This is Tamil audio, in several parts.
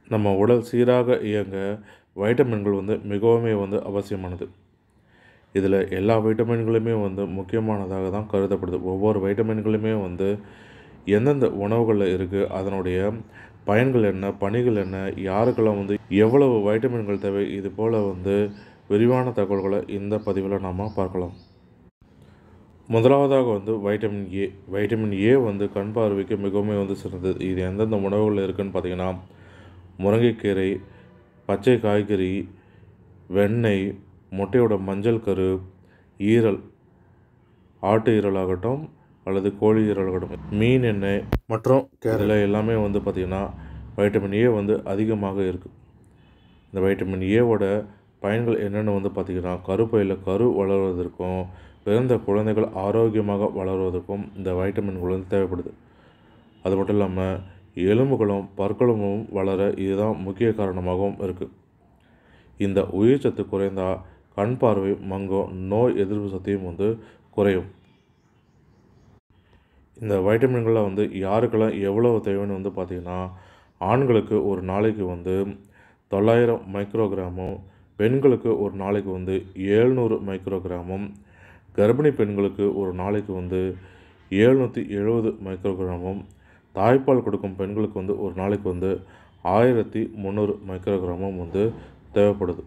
நம்ம உடல் சீராக இயங்க வைட்டமின்கள் வந்து மிகவுமே வந்து அவசியமானது இதில் எல்லா வைட்டமின்களுமே வந்து முக்கியமானதாக தான் கருதப்படுது ஒவ்வொரு வைட்டமின்களுமே வந்து எந்தெந்த உணவுகளில் இருக்குது அதனுடைய பயன்கள் என்ன பணிகள் என்ன யாருக்கெல்லாம் வந்து எவ்வளவு வைட்டமின்கள் தேவை இது போல் வந்து விரிவான தகவல்களை இந்த பதிவில் நாம் பார்க்கலாம் முதலாவதாக வந்து வைட்டமின் ஏ வைட்டமின் ஏ வந்து கண் பார்வைக்கு மிகவும் வந்து சிறந்தது இது எந்தெந்த உணவுகளில் இருக்குதுன்னு பார்த்தீங்கன்னா முருங்கைக்கீரை பச்சை காய்கறி வெண்ணெய் முட்டையோட மஞ்சள் கரு ஈரல் ஆட்டு ஈரலாகட்டும் அல்லது கோழி ஈரலாகட்டும் மீன் எண்ணெய் மற்றும் கேரளா எல்லாமே வந்து பார்த்திங்கன்னா வைட்டமின் ஏ வந்து அதிகமாக இருக்குது இந்த வைட்டமின் ஏவோட பயன்கள் என்னென்னு வந்து பார்த்திங்கன்னா கருப்பையில் கரு வளர்வதற்கும் பிறந்த குழந்தைகள் ஆரோக்கியமாக வளர்வதற்கும் இந்த வைட்டமின்கள் வந்து தேவைப்படுது அது மட்டும் இல்லாமல் எலும்புகளும் பற்களும் வளர இதுதான் முக்கிய காரணமாகவும் இருக்குது இந்த உயிர்ச்சத்து குறைந்தால் கண் பார்வை மங்கும் நோய் எதிர்ப்பு சக்தியும் வந்து குறையும் இந்த வைட்டமின்களை வந்து யாருக்கெல்லாம் எவ்வளோ தேவைன்னு வந்து பார்த்திங்கன்னா ஆண்களுக்கு ஒரு நாளைக்கு வந்து தொள்ளாயிரம் மைக்ரோகிராமும் பெண்களுக்கு ஒரு நாளைக்கு வந்து ஏழ்நூறு மைக்ரோகிராமும் கர்ப்பிணி பெண்களுக்கு ஒரு நாளைக்கு வந்து ஏழ்நூற்றி எழுபது மைக்ரோகிராமும் தாய்ப்பால் கொடுக்கும் பெண்களுக்கு வந்து ஒரு நாளைக்கு வந்து ஆயிரத்தி முந்நூறு மைக்ரோகிராமும் வந்து தேவைப்படுது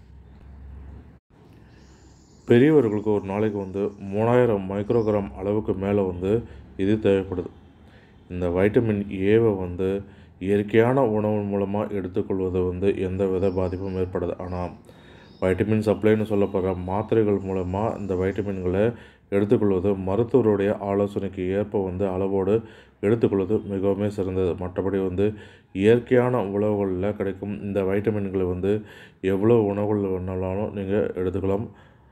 பெரியவர்களுக்கு ஒரு நாளைக்கு வந்து மூணாயிரம் மைக்ரோகிராம் அளவுக்கு மேலே வந்து இது தேவைப்படுது இந்த வைட்டமின் ஏவை வந்து இயற்கையான உணவு மூலமாக எடுத்துக்கொள்வது வந்து எந்த வித பாதிப்பும் ஏற்படாது ஆனால் வைட்டமின் சப்ளைன்னு சொல்லப்படுற மாத்திரைகள் மூலமாக இந்த வைட்டமின்களை எடுத்துக்கொள்வது மருத்துவருடைய ஆலோசனைக்கு ஏற்ப வந்து அளவோடு எடுத்துக்கொள்வது மிகவும் சிறந்தது மற்றபடி வந்து இயற்கையான உணவுகளில் கிடைக்கும் இந்த வைட்டமின்களை வந்து எவ்வளோ உணவுகள் வேணாலும் நீங்கள் எடுத்துக்கலாம்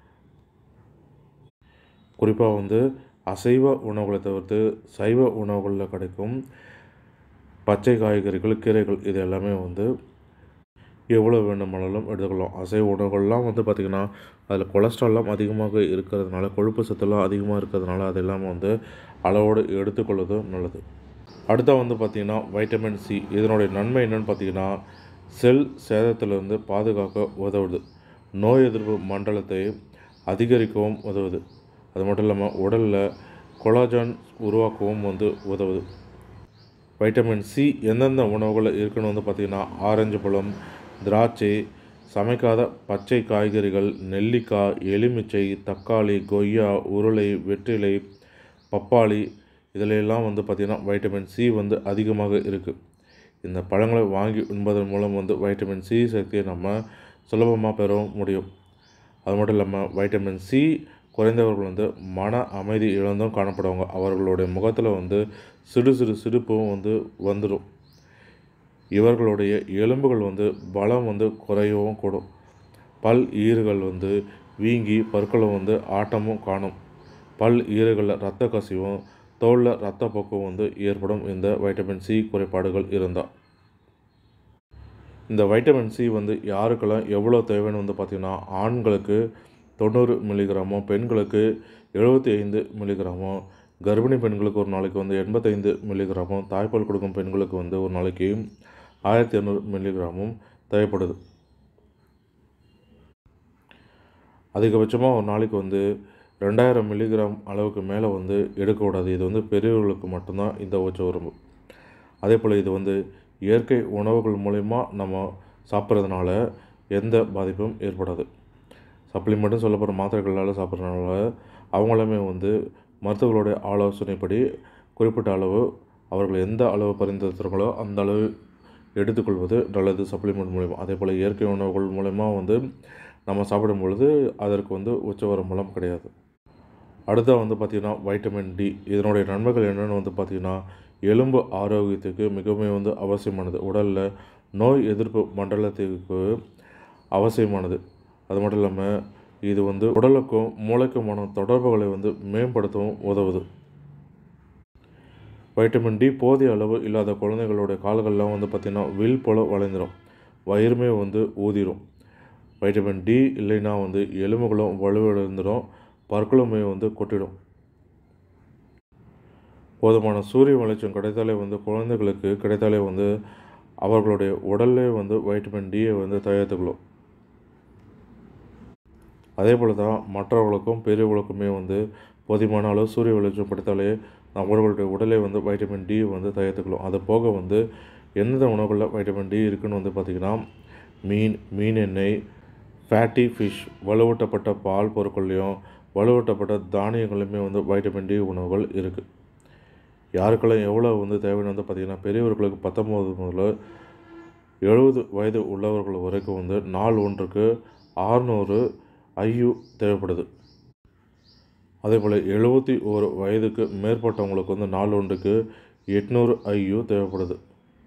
குறிப்பாக வந்து அசைவ உணவுகளை தவிர்த்து சைவ உணவுகளில் கிடைக்கும் பச்சை காய்கறிகள் கீரைகள் இது எல்லாமே வந்து எவ்வளோ வேண்டுமானாலும் எடுத்துக்கலாம் அசைவ உணவுகள்லாம் வந்து பார்த்திங்கன்னா அதில் கொலஸ்ட்ரால்லாம் அதிகமாக இருக்கிறதுனால கொழுப்பு சத்துலாம் அதிகமாக இருக்கிறதுனால அதெல்லாம் வந்து அளவோடு எடுத்துக்கொள்வது நல்லது அடுத்த வந்து பார்த்திங்கன்னா வைட்டமின் சி இதனுடைய நன்மை என்னென்னு பார்த்திங்கன்னா செல் சேதத்திலிருந்து பாதுகாக்க உதவுது நோய் எதிர்ப்பு மண்டலத்தை அதிகரிக்கவும் உதவுது அது மட்டும் இல்லாமல் உடலில் கொலாஜான் உருவாக்கவும் வந்து உதவுது வைட்டமின் சி எந்தெந்த உணவுகளில் இருக்குன்னு வந்து பார்த்திங்கன்னா ஆரஞ்சு பழம் திராட்சை சமைக்காத பச்சை காய்கறிகள் நெல்லிக்காய் எலுமிச்சை தக்காளி கொய்யா உருளை வெற்றிலை பப்பாளி இதில் எல்லாம் வந்து பார்த்திங்கன்னா வைட்டமின் சி வந்து அதிகமாக இருக்குது இந்த பழங்களை வாங்கி உண்பதன் மூலம் வந்து வைட்டமின் சி சக்தியை நம்ம சுலபமாக பெற முடியும் அது மட்டும் இல்லாமல் வைட்டமின் சி குறைந்தவர்கள் வந்து மன அமைதி இழந்தும் காணப்படுவாங்க அவர்களுடைய முகத்தில் வந்து சிறு சிறு சிரிப்பும் வந்து வந்துடும் இவர்களுடைய எலும்புகள் வந்து பலம் வந்து குறையவும் கூடும் பல் ஈறுகள் வந்து வீங்கி பற்களும் வந்து ஆட்டமும் காணும் பல் ஈறுகளில் இரத்த கசிவும் தோலில் இரத்தப்போக்கும் வந்து ஏற்படும் இந்த வைட்டமின் சி குறைபாடுகள் இருந்தால் இந்த வைட்டமின் சி வந்து யாருக்கெல்லாம் எவ்வளோ தேவைன்னு வந்து பார்த்திங்கன்னா ஆண்களுக்கு தொண்ணூறு மில்லிகிராமும் பெண்களுக்கு எழுபத்தி ஐந்து மில்லிகிராமும் கர்ப்பிணி பெண்களுக்கு ஒரு நாளைக்கு வந்து எண்பத்தைந்து மில்லிகிராமும் தாய்ப்பால் கொடுக்கும் பெண்களுக்கு வந்து ஒரு நாளைக்கு ஆயிரத்தி இரநூறு மில்லிகிராமும் தேவைப்படுது அதிகபட்சமாக ஒரு நாளைக்கு வந்து ரெண்டாயிரம் மில்லிகிராம் அளவுக்கு மேலே வந்து எடுக்கக்கூடாது இது வந்து பெரியவர்களுக்கு மட்டும்தான் இந்த உச்ச வரம்பு அதே போல் இது வந்து இயற்கை உணவுகள் மூலிமா நம்ம சாப்பிட்றதுனால எந்த பாதிப்பும் ஏற்படாது சப்ளிமெண்ட்டும் சொல்லப்படுற மாத்திரைகளால் சாப்பிட்றதுனால அவங்களுமே வந்து மருத்துவர்களுடைய ஆலோசனைப்படி குறிப்பிட்ட அளவு அவர்கள் எந்த அளவு பரிந்துரைத்தார்களோ அந்த அளவு எடுத்துக்கொள்வது நல்லது சப்ளிமெண்ட் மூலிமா அதே போல் இயற்கை உணவுகள் மூலயமா வந்து நம்ம சாப்பிடும் பொழுது அதற்கு வந்து உச்சவரம்பலம் கிடையாது அடுத்த வந்து பார்த்திங்கன்னா வைட்டமின் டி இதனுடைய நன்மைகள் என்னென்னு வந்து பார்த்திங்கன்னா எலும்பு ஆரோக்கியத்துக்கு மிகவும் வந்து அவசியமானது உடலில் நோய் எதிர்ப்பு மண்டலத்திற்கு அவசியமானது அது மட்டும் இல்லாமல் இது வந்து உடலுக்கும் மூளைக்குமான தொடர்புகளை வந்து மேம்படுத்தவும் உதவுது வைட்டமின் டி போதிய அளவு இல்லாத குழந்தைகளுடைய கால்கள்லாம் வந்து பார்த்திங்கன்னா வில் போல் வளைந்துடும் வயிறுமே வந்து ஊதிரும் வைட்டமின் டி இல்லைன்னா வந்து எலும்புகளும் வலுவிழந்துடும் பற்களுமே வந்து கொட்டிடும் போதுமான சூரிய வெளிச்சம் கிடைத்தாலே வந்து குழந்தைகளுக்கு கிடைத்தாலே வந்து அவர்களுடைய உடல்லே வந்து வைட்டமின் டியை வந்து தயாரித்துக்கொள்ளும் அதே போல் தான் மற்றவர்களுக்கும் பெரியவர்களுக்குமே வந்து போதுமான அளவு சூரிய வெளிச்சம் படுத்தாலே அவர்களுடைய உடலை வந்து வைட்டமின் டி வந்து தயாரித்துக்கொள்ளும் அது போக வந்து எந்தெந்த உணவுகளில் வைட்டமின் டி இருக்குன்னு வந்து பார்த்திங்கன்னா மீன் மீன் எண்ணெய் ஃபேட்டி ஃபிஷ் வலுவூட்டப்பட்ட பால் பொருட்கள்லையும் வலுவூட்டப்பட்ட தானியங்களையுமே வந்து வைட்டமின் டி உணவுகள் இருக்குது யாருக்கெல்லாம் எவ்வளோ வந்து தேவைன்னு வந்து பார்த்திங்கன்னா பெரியவர்களுக்கு பத்தொம்போது முதல்ல எழுபது வயது உள்ளவர்கள் வரைக்கும் வந்து நாள் ஒன்றுக்கு ஆறுநூறு ஐயு தேவைப்படுது அதே போல் எழுபத்தி ஒரு வயதுக்கு மேற்பட்டவங்களுக்கு வந்து நாள் ஒன்றுக்கு எட்நூறு ஐயு தேவைப்படுது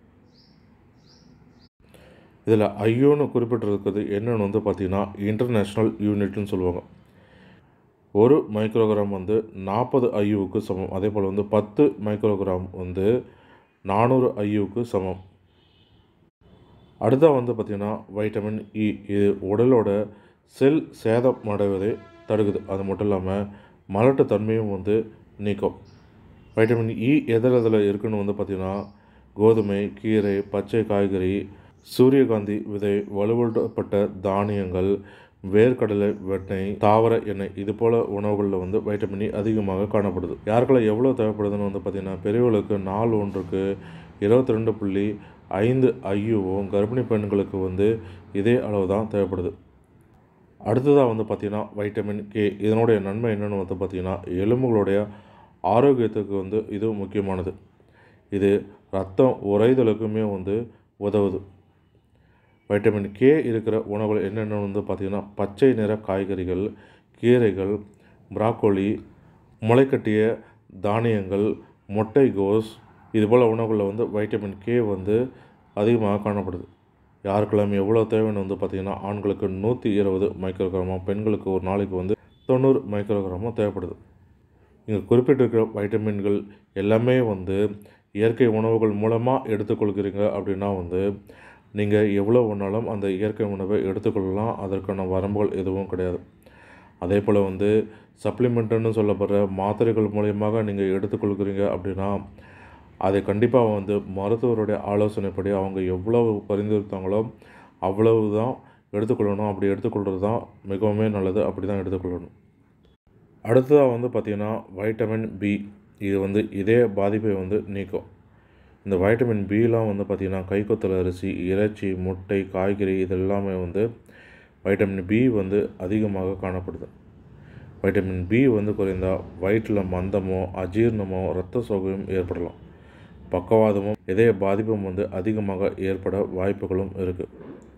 இதில் ஐயோன்னு குறிப்பிட்டிருக்கிறது என்னென்னு வந்து பார்த்திங்கன்னா இன்டர்நேஷ்னல் யூனிட்னு சொல்லுவாங்க ஒரு மைக்ரோகிராம் வந்து நாற்பது ஐயுவுக்கு சமம் அதே போல் வந்து பத்து மைக்ரோகிராம் வந்து நானூறு ஐயுவுக்கு சமம் அடுத்தா வந்து பார்த்திங்கன்னா வைட்டமின் இ இது உடலோட செல் சேதம் அடைவதை தடுக்குது அது மட்டும் இல்லாமல் மலட்டு தன்மையும் வந்து நீக்கும் வைட்டமின் இ எதில் எதில் இருக்குன்னு வந்து பார்த்திங்கன்னா கோதுமை கீரை பச்சை காய்கறி சூரியகாந்தி விதை வலுவூட்டப்பட்ட தானியங்கள் வேர்க்கடலை வெண்ணெய் தாவர எண்ணெய் இது போல் உணவுகளில் வந்து வைட்டமின் இ அதிகமாக காணப்படுது யாருக்கெல்லாம் எவ்வளோ தேவைப்படுதுன்னு வந்து பார்த்திங்கன்னா பெரியவர்களுக்கு நாள் ஒன்றுக்கு இருபத்தி ரெண்டு புள்ளி ஐந்து ஐயுவும் கர்ப்பிணி பெண்களுக்கு வந்து இதே அளவு தான் தேவைப்படுது அடுத்ததாக வந்து பார்த்திங்கன்னா வைட்டமின் கே இதனுடைய நன்மை என்னென்னு வந்து பார்த்திங்கன்னா எலும்புகளுடைய ஆரோக்கியத்துக்கு வந்து இது முக்கியமானது இது ரத்தம் உறைதலுக்குமே வந்து உதவுது வைட்டமின் கே இருக்கிற உணவுகள் என்னென்ன வந்து பார்த்திங்கன்னா பச்சை நிற காய்கறிகள் கீரைகள் ப்ராக்கோலி முளைக்கட்டிய தானியங்கள் முட்டைகோஸ் இதுபோல் உணவுகளில் வந்து வைட்டமின் கே வந்து அதிகமாக காணப்படுது யாருக்கெல்லாம் எவ்வளோ தேவைன்னு வந்து பார்த்திங்கன்னா ஆண்களுக்கு நூற்றி இருபது மைக்ரோகிராமும் பெண்களுக்கு ஒரு நாளைக்கு வந்து தொண்ணூறு மைக்ரோகிராமும் தேவைப்படுது இங்கே குறிப்பிட்டிருக்கிற வைட்டமின்கள் எல்லாமே வந்து இயற்கை உணவுகள் மூலமாக எடுத்துக்கொள்கிறீங்க அப்படின்னா வந்து நீங்கள் எவ்வளோ வேணாலும் அந்த இயற்கை உணவை எடுத்துக்கொள்ளலாம் அதற்கான வரம்புகள் எதுவும் கிடையாது அதே போல் வந்து சப்ளிமெண்ட்டுன்னு சொல்லப்படுற மாத்திரைகள் மூலியமாக நீங்கள் எடுத்துக்கொள்கிறீங்க அப்படின்னா அதை கண்டிப்பாக வந்து மருத்துவருடைய ஆலோசனைப்படி அவங்க எவ்வளவு பரிந்துரைத்தாங்களோ அவ்வளவு தான் எடுத்துக்கொள்ளணும் அப்படி எடுத்துக்கொள்கிறது தான் மிகவும் நல்லது அப்படி தான் எடுத்துக்கொள்ளணும் அடுத்ததாக வந்து பார்த்திங்கன்னா வைட்டமின் பி இது வந்து இதே பாதிப்பை வந்து நீக்கும் இந்த வைட்டமின் பிலாம் வந்து பார்த்திங்கன்னா கைக்கொத்தல் அரிசி இறைச்சி முட்டை காய்கறி இது எல்லாமே வந்து வைட்டமின் பி வந்து அதிகமாக காணப்படுது வைட்டமின் பி வந்து குறைந்தால் வயிற்றில் மந்தமோ அஜீர்ணமோ இரத்த சோகையும் ஏற்படலாம் பக்கவாதமும் இதய பாதிப்பும் வந்து அதிகமாக ஏற்பட வாய்ப்புகளும் இருக்குது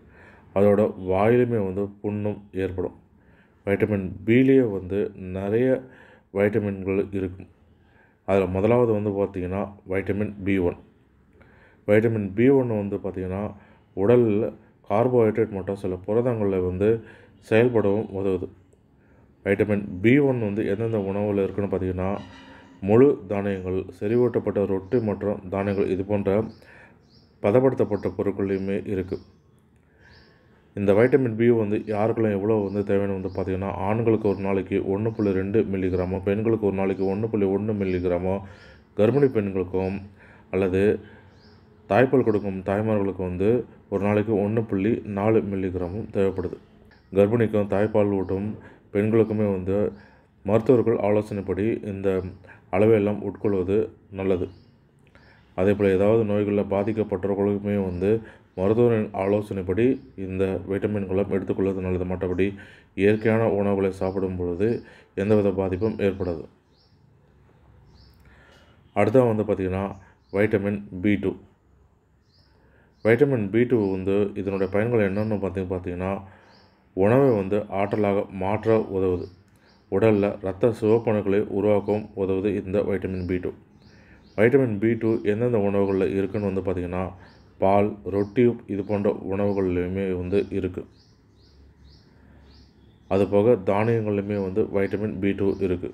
அதோட வாயிலுமே வந்து புண்ணும் ஏற்படும் வைட்டமின் பிலேயே வந்து நிறைய வைட்டமின்கள் இருக்கும் அதில் முதலாவது வந்து பார்த்திங்கன்னா vitamin B one vitamin B one வந்து பார்த்திங்கன்னா உடலில் கார்போஹைட்ரேட் மற்றும் சில புரதங்களில் வந்து செயல்படவும் உதவுது வைட்டமின் பி ஒன் வந்து எந்தெந்த உணவில் இருக்குன்னு பார்த்திங்கன்னா முழு தானியங்கள் செறிவூட்டப்பட்ட ரொட்டி மற்றும் தானியங்கள் இது போன்ற பதப்படுத்தப்பட்ட பொருட்கள்லையுமே இருக்குது இந்த வைட்டமின் பி வந்து யாருக்கெல்லாம் எவ்வளோ வந்து தேவைன்னு வந்து பார்த்திங்கன்னா ஆண்களுக்கு ஒரு நாளைக்கு ஒன்று புள்ளி ரெண்டு மில்லிகிராமோ பெண்களுக்கு ஒரு நாளைக்கு ஒன்று புள்ளி ஒன்று மில்லிகிராமோ கர்ப்பிணி பெண்களுக்கும் அல்லது தாய்ப்பால் கொடுக்கும் தாய்மார்களுக்கு வந்து ஒரு நாளைக்கு ஒன்று புள்ளி நாலு மில்லிகிராமும் தேவைப்படுது கர்ப்பிணிக்கும் தாய்ப்பால் ஊட்டும் பெண்களுக்குமே வந்து மருத்துவர்கள் ஆலோசனைப்படி இந்த அளவையெல்லாம் உட்கொள்வது நல்லது அதே போல் ஏதாவது நோய்களில் பாதிக்கப்பட்டவர்களுக்குமே வந்து மருத்துவரின் ஆலோசனைப்படி இந்த வைட்டமின்களும் எடுத்துக்கொள்வது நல்லது மற்றபடி இயற்கையான உணவுகளை சாப்பிடும் பொழுது எந்தவித பாதிப்பும் ஏற்படாது அடுத்த வந்து பார்த்திங்கன்னா vitamin B two vitamin B two வந்து இதனுடைய பயன்கள் என்னென்னு பார்த்தி பார்த்தீங்கன்னா உணவை வந்து ஆற்றலாக மாற்ற உதவுது உடலில் இரத்த சிவப்பணுக்களை உருவாக்கவும் உதவுது இந்த vitamin B two vitamin B two எந்தெந்த உணவுகளில் இருக்குன்னு வந்து பார்த்திங்கன்னா பால் ரொட்டி இது போன்ற உணவுகள்லையுமே வந்து இருக்குது அதுபோக தானியங்கள்லையுமே வந்து வைட்டமின் பி டூ இருக்குது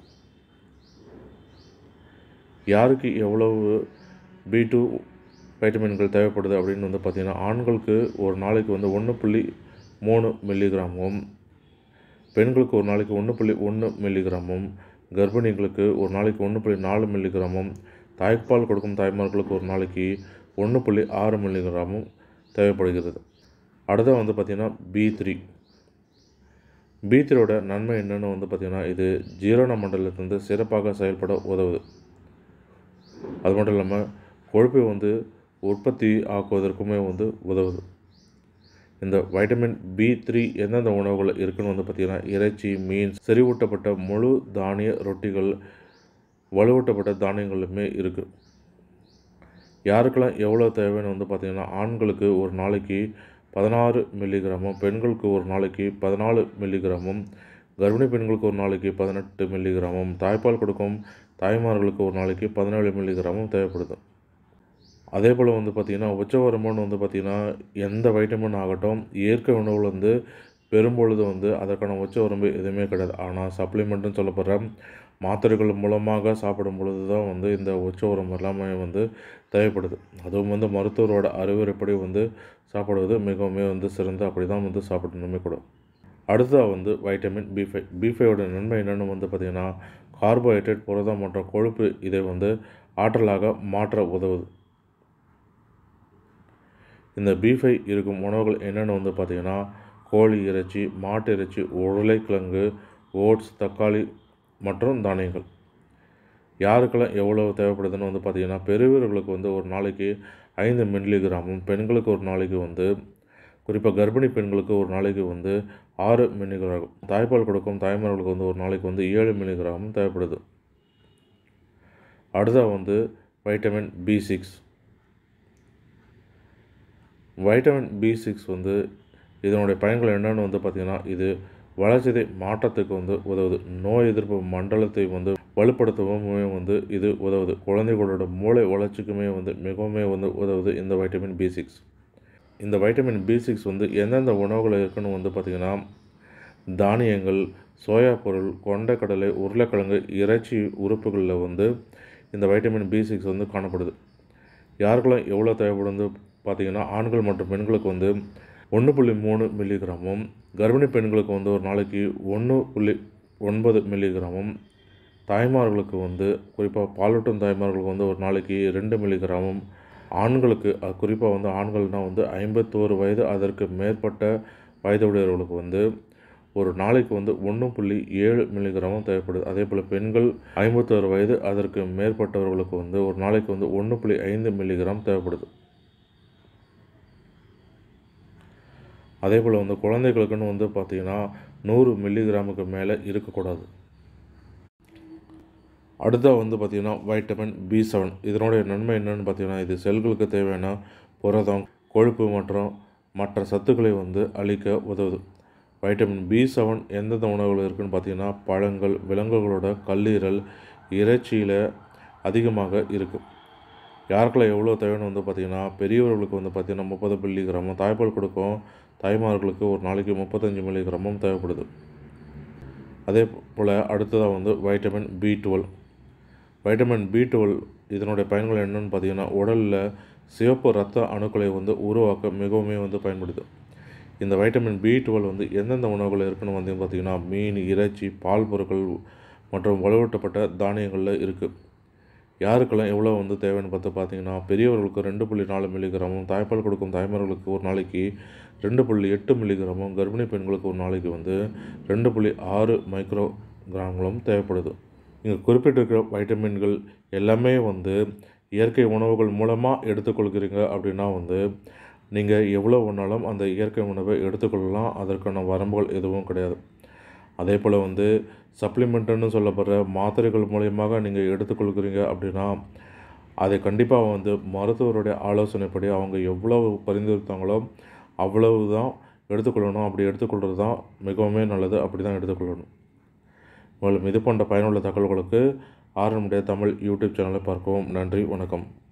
யாருக்கு எவ்வளவு பி டூ வைட்டமின்கள் தேவைப்படுது அப்படின்னு வந்து பார்த்திங்கன்னா ஆண்களுக்கு ஒரு நாளைக்கு வந்து ஒன்று புள்ளி மூணு மில்லிகிராமும் பெண்களுக்கு ஒரு நாளைக்கு ஒன்று புள்ளி ஒன்று மில்லிகிராமும் கர்ப்பிணிகளுக்கு ஒரு நாளைக்கு ஒன்று புள்ளி நாலு மில்லிகிராமும் தாய்ப்பால் கொடுக்கும் தாய்மார்களுக்கு ஒரு நாளைக்கு ஒன்று புள்ளி ஆறு மில்லிகிராமும் தேவைப்படுகிறது அடுத்தது வந்து பார்த்திங்கன்னா பி த்ரீ பி த்ரீயோட நன்மை என்னென்னு வந்து பார்த்திங்கன்னா இது ஜீரண மண்டலத்திலிருந்து சிறப்பாக செயல்பட உதவுது அது மட்டும் இல்லாமல் கொழுப்பை வந்து உற்பத்தி ஆக்குவதற்குமே வந்து உதவுது இந்த வைட்டமின் பி த்ரீ எந்தெந்த உணவுகள் இருக்குன்னு வந்து பார்த்திங்கன்னா இறைச்சி மீன் செறிவூட்டப்பட்ட முழு தானிய ரொட்டிகள் வலுவூட்டப்பட்ட தானியங்களுமே இருக்குது யாருக்கெல்லாம் எவ்வளோ தேவைன்னு வந்து பார்த்திங்கன்னா ஆண்களுக்கு ஒரு நாளைக்கு பதினாறு மில்லிகிராமும் பெண்களுக்கு ஒரு நாளைக்கு பதினாலு மில்லிகிராமும் கர்ப்பிணி பெண்களுக்கு ஒரு நாளைக்கு பதினெட்டு மில்லிகிராமும் தாய்ப்பால் கொடுக்கும் தாய்மார்களுக்கு ஒரு நாளைக்கு பதினேழு மில்லிகிராமும் தேவைப்படுது அதே போல் வந்து பார்த்திங்கன்னா உச்ச ஹார்மோன் வந்து பார்த்திங்கன்னா எந்த வைட்டமின் ஆகட்டும் இயற்கை உணவில் வந்து பெரும்பொழுது வந்து அதற்கான உச்ச வரம்பு எதுவுமே கிடையாது ஆனால் சப்ளிமெண்ட்டுன்னு சொல்லப்படுற மாத்திரைகள் மூலமாக சாப்பிடும் பொழுது தான் வந்து இந்த உச்ச உரம் எல்லாமே வந்து தேவைப்படுது அதுவும் வந்து மருத்துவரோட அறிவுரைப்படி வந்து சாப்பிடுவது மிகவும் வந்து சிறந்த அப்படி தான் வந்து சாப்பிடணுமே கூட அடுத்ததாக வந்து வைட்டமின் பி ஃபைவ் பி ஃபைவோட நன்மை என்னென்னு வந்து பார்த்திங்கன்னா கார்போஹைட்ரேட் புரதம் மற்றும் கொழுப்பு இதை வந்து ஆற்றலாக மாற்ற உதவுது இந்த பி ஃபைவ் இருக்கும் உணவுகள் என்னென்னு வந்து பார்த்திங்கன்னா கோழி இறைச்சி மாட்டு இறைச்சி உருளைக்கிழங்கு ஓட்ஸ் தக்காளி மற்றும் தானியங்கள் யாருக்கெல்லாம் எவ்வளோ தேவைப்படுதுன்னு வந்து பார்த்திங்கன்னா பெரியவர்களுக்கு வந்து ஒரு நாளைக்கு ஐந்து மில்லிகிராமும் பெண்களுக்கு ஒரு நாளைக்கு வந்து குறிப்பாக கர்ப்பிணி பெண்களுக்கு ஒரு நாளைக்கு வந்து ஆறு மில்லிகிராம் தாய்ப்பால் கொடுக்கும் தாய்மார்களுக்கு வந்து ஒரு நாளைக்கு வந்து ஏழு மில்லிகிராமும் தேவைப்படுது அடுத்தது வந்து vitamin B six vitamin B six வந்து இதனுடைய பயன்கள் என்னென்னு வந்து பார்த்திங்கன்னா இது வளர்ச்சிதை மாற்றத்துக்கு வந்து உதவுது நோய் எதிர்ப்பு மண்டலத்தை வந்து வலுப்படுத்தவும் வந்து இது உதவுது குழந்தைகளோட மூளை வளர்ச்சிக்குமே வந்து மிகவும் வந்து உதவுது இந்த வைட்டமின் பி சிக்ஸ் இந்த வைட்டமின் பி சிக்ஸ் வந்து எந்தெந்த உணவுகள் இருக்குன்னு வந்து பார்த்திங்கன்னா தானியங்கள் சோயா பொருள் கொண்டைக்கடலை உருளைக்கிழங்கு இறைச்சி உறுப்புகளில் வந்து இந்த வைட்டமின் பி சிக்ஸ் வந்து காணப்படுது யாருக்கெல்லாம் எவ்வளோ தேவைப்படுது பார்த்திங்கன்னா ஆண்கள் மற்றும் பெண்களுக்கு வந்து ஒன்று புள்ளி மூணு மில்லிகிராமும் கர்ப்பிணி பெண்களுக்கு வந்து ஒரு நாளைக்கு ஒன்று புள்ளி ஒன்பது மில்லிகிராமும் தாய்மார்களுக்கு வந்து குறிப்பாக பாலூட்டும் தாய்மார்களுக்கு வந்து ஒரு நாளைக்கு ரெண்டு மில்லிகிராமும் ஆண்களுக்கு குறிப்பாக வந்து ஆண்கள்னால் வந்து ஐம்பத்தோரு வயது அதற்கு மேற்பட்ட வயதுடையவர்களுக்கு வந்து ஒரு நாளைக்கு வந்து ஒன்று புள்ளி ஏழு மில்லிகிராமும் தேவைப்படுது அதே போல் பெண்கள் ஐம்பத்தோரு வயது அதற்கு மேற்பட்டவர்களுக்கு வந்து ஒரு நாளைக்கு வந்து ஒன்று புள்ளி ஐந்து மில்லிகிராம் தேவைப்படுது அதே போல் வந்து குழந்தைகளுக்குன்னு வந்து பார்த்திங்கன்னா நூறு மில்லிகிராமுக்கு மேலே இருக்கக்கூடாது அடுத்தது வந்து பார்த்திங்கன்னா வைட்டமின் பி செவன் இதனுடைய நன்மை என்னென்னு பார்த்தீங்கன்னா இது செல்களுக்கு தேவையான புரதம் கொழுப்பு மற்றும் மற்ற சத்துக்களை வந்து அளிக்க உதவுது வைட்டமின் பி செவன் எந்தெந்த உணவுகள் இருக்குதுன்னு பார்த்தீங்கன்னா பழங்கள் விலங்குகளோட கல்லீரல் இறைச்சியில் அதிகமாக இருக்குது யாருக்கெல்லாம் எவ்வளோ தேவைன்னு வந்து பார்த்திங்கன்னா பெரியவர்களுக்கு வந்து பார்த்திங்கன்னா முப்பது மில்லிகிராமும் தாய்ப்பால் கொடுக்கும் தாய்மார்களுக்கு ஒரு நாளைக்கு முப்பத்தஞ்சு மில்லிகிராமும் தேவைப்படுது அதே போல் அடுத்ததாக வந்து vitamin B twelve vitamin B twelve இதனுடைய பயன்கள் என்னென்னு பார்த்தீங்கன்னா உடலில் சிவப்பு ரத்த அணுக்களை வந்து உருவாக்க மிகவும் வந்து பயன்படுது இந்த வைட்டமின் பி டுவெல் வந்து எந்தெந்த உணவுகள் இருக்குன்னு வந்து பார்த்திங்கன்னா மீன் இறைச்சி பால் பொருட்கள் மற்றும் வலுவூட்டப்பட்ட தானியங்களில் இருக்குது யாருக்கெல்லாம் எவ்வளோ வந்து தேவைன்னு பார்த்து பார்த்தீங்கன்னா பெரியவர்களுக்கு ரெண்டு புள்ளி நாலு மில்லிகிராமும் தாய்ப்பால் கொடுக்கும் தாய்மார்களுக்கு ஒரு நாளைக்கு ரெண்டு புள்ளி எட்டு மில்லிகிராமும் கர்ப்பிணி பெண்களுக்கு ஒரு நாளைக்கு வந்து ரெண்டு புள்ளி ஆறு மைக்ரோ கிராம்களும் தேவைப்படுது இங்கே குறிப்பிட்டிருக்கிற வைட்டமின்கள் எல்லாமே வந்து இயற்கை உணவுகள் மூலமாக எடுத்துக்கொள்கிறீங்க அப்படின்னா வந்து நீங்கள் எவ்வளோ வேணாலும் அந்த இயற்கை உணவை எடுத்துக்கொள்ளலாம் அதற்கான வரம்புகள் எதுவும் கிடையாது அதே போல் வந்து சப்ளிமெண்ட்டுன்னு சொல்லப்படுற மாத்திரைகள் மூலியமாக நீங்கள் எடுத்துக்கொள்கிறீங்க அப்படின்னா அதை கண்டிப்பாக வந்து மருத்துவருடைய ஆலோசனைப்படி அவங்க எவ்வளவு பரிந்துரைத்தாங்களோ அவ்வளவு தான் எடுத்துக்கொள்ளணும் அப்படி எடுத்துக்கொள்கிறது தான் மிகவுமே நல்லது அப்படி தான் எடுத்துக்கொள்ளணும் மேலும் இது போன்ற பயனுள்ள தகவல்களுக்கு ஆர்எம்டைய தமிழ் யூடியூப் சேனலை பார்க்கவும் நன்றி வணக்கம்